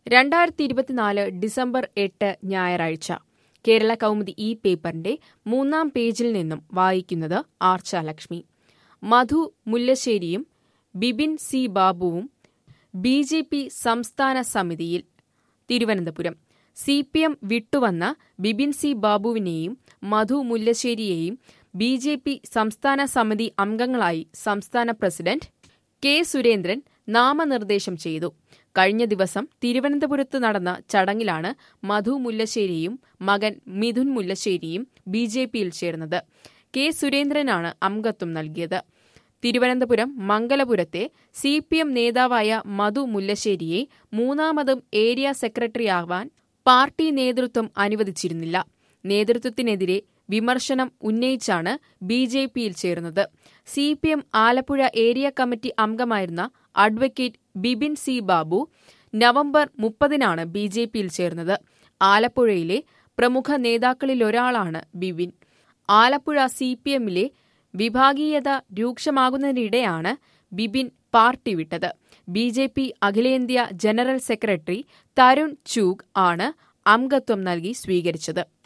രണ്ടായിരത്തി ഇരുപത്തിനാല് ഡിസംബർ എട്ട് ഞായറാഴ്ച കേരള കൗമുദി ഈ പേപ്പറിന്റെ മൂന്നാം പേജിൽ നിന്നും വായിക്കുന്നത് ആർച്ച ലക്ഷ്മി മധു മുല്ലശ്ശേരിയും ബിബിൻ സി ബാബുവും ബി ജെ പി സംസ്ഥാന സമിതിയിൽ തിരുവനന്തപുരം സി പി എം വിട്ടുവന്ന ബിബിൻ സി ബാബുവിനെയും മധു മുല്ലശ്ശേരിയെയും ബി ജെ പി സംസ്ഥാന സമിതി അംഗങ്ങളായി സംസ്ഥാന പ്രസിഡന്റ് കെ സുരേന്ദ്രൻ നാമനിർദ്ദേശം ചെയ്തു കഴിഞ്ഞ ദിവസം തിരുവനന്തപുരത്ത് നടന്ന ചടങ്ങിലാണ് മധു മുല്ലശ്ശേരിയും മകൻ മിഥുൻ മുല്ലശ്ശേരിയും ബി ജെ പിയിൽ ചേർന്നത് കെ സുരേന്ദ്രനാണ് അംഗത്വം നൽകിയത് തിരുവനന്തപുരം മംഗലപുരത്തെ സി പി എം നേതാവായ മധു മുല്ലശ്ശേരിയെ മൂന്നാമതും ഏരിയ സെക്രട്ടറിയാവാൻ പാർട്ടി നേതൃത്വം അനുവദിച്ചിരുന്നില്ല നേതൃത്വത്തിനെതിരെ വിമർശനം ഉന്നയിച്ചാണ് ബി ജെ പിയിൽ ചേർന്നത് C P M Alappuzha area committee അംഗമായിരുന്ന advocate Bibin C Babu November മുപ്പതിനാണ് ബി ജെ പിയിൽ ചേർന്നത് ആലപ്പുഴയിലെ പ്രമുഖ നേതാക്കളിലൊരാളാണ് ബിബിൻ ആലപ്പുഴ സി പി എമ്മിലെ വിഭാഗീയത രൂക്ഷമാകുന്നതിനിടെയാണ് ബിബിൻ പാർട്ടി വിട്ടത് ബി ജെ പി അഖിലേന്ത്യാ ജനറൽ സെക്രട്ടറി തരുൺ ചൂഗ് ആണ് അംഗത്വം നൽകി സ്വീകരിച്ചത്